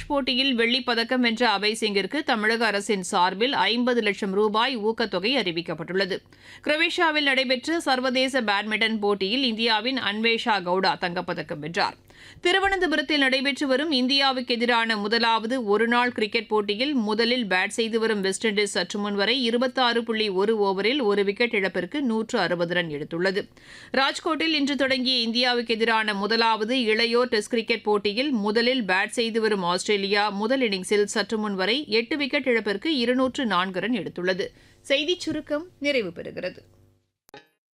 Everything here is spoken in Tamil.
போட்டியில் வெள்ளிப் பதக்கம் வென்ற அபய் சிங்கிற்கு தமிழக அரசின் சார்பில் ஐம்பது லட்சம் ரூபாய் ஊக்கத்தொகை அறிவிக்கப்பட்டுள்ளது குரோவேஷியாவில் நடைபெற்ற சர்வதேச பேட்மிண்டன் போட்டியில் இந்தியாவின் அன்வேஷா கவுடா தங்கப்பதக்கம் வென்றார் திருவனந்தபுரத்தில் நடைபெற்று வரும் இந்தியாவுக்கு எதிரான முதலாவது ஒருநாள் கிரிக்கெட் போட்டியில் முதலில் பேட் செய்து வரும் வெஸ்ட் இண்டீஸ் சற்று முன் வரை இருபத்தாறு புள்ளி ஒரு ஓவரில் ஒரு விக்கெட் இழப்பிற்கு நூற்று அறுபது ரன் எடுத்துள்ளது ராஜ்கோட்டில் இன்று தொடங்கிய இந்தியாவுக்கு எதிரான முதலாவது இளையோர் டெஸ்ட் கிரிக்கெட் போட்டியில் முதலில் பேட் செய்து வரும் ஆஸ்திரேலியா முதல் இன்னிங்ஸில் சற்று முன் வரை எட்டு விக்கெட் இழப்பிற்கு இருநூற்று நான்கு ரன் எடுத்துள்ளது செய்திச் சுருக்கம் நிறைவு பெறுகிறது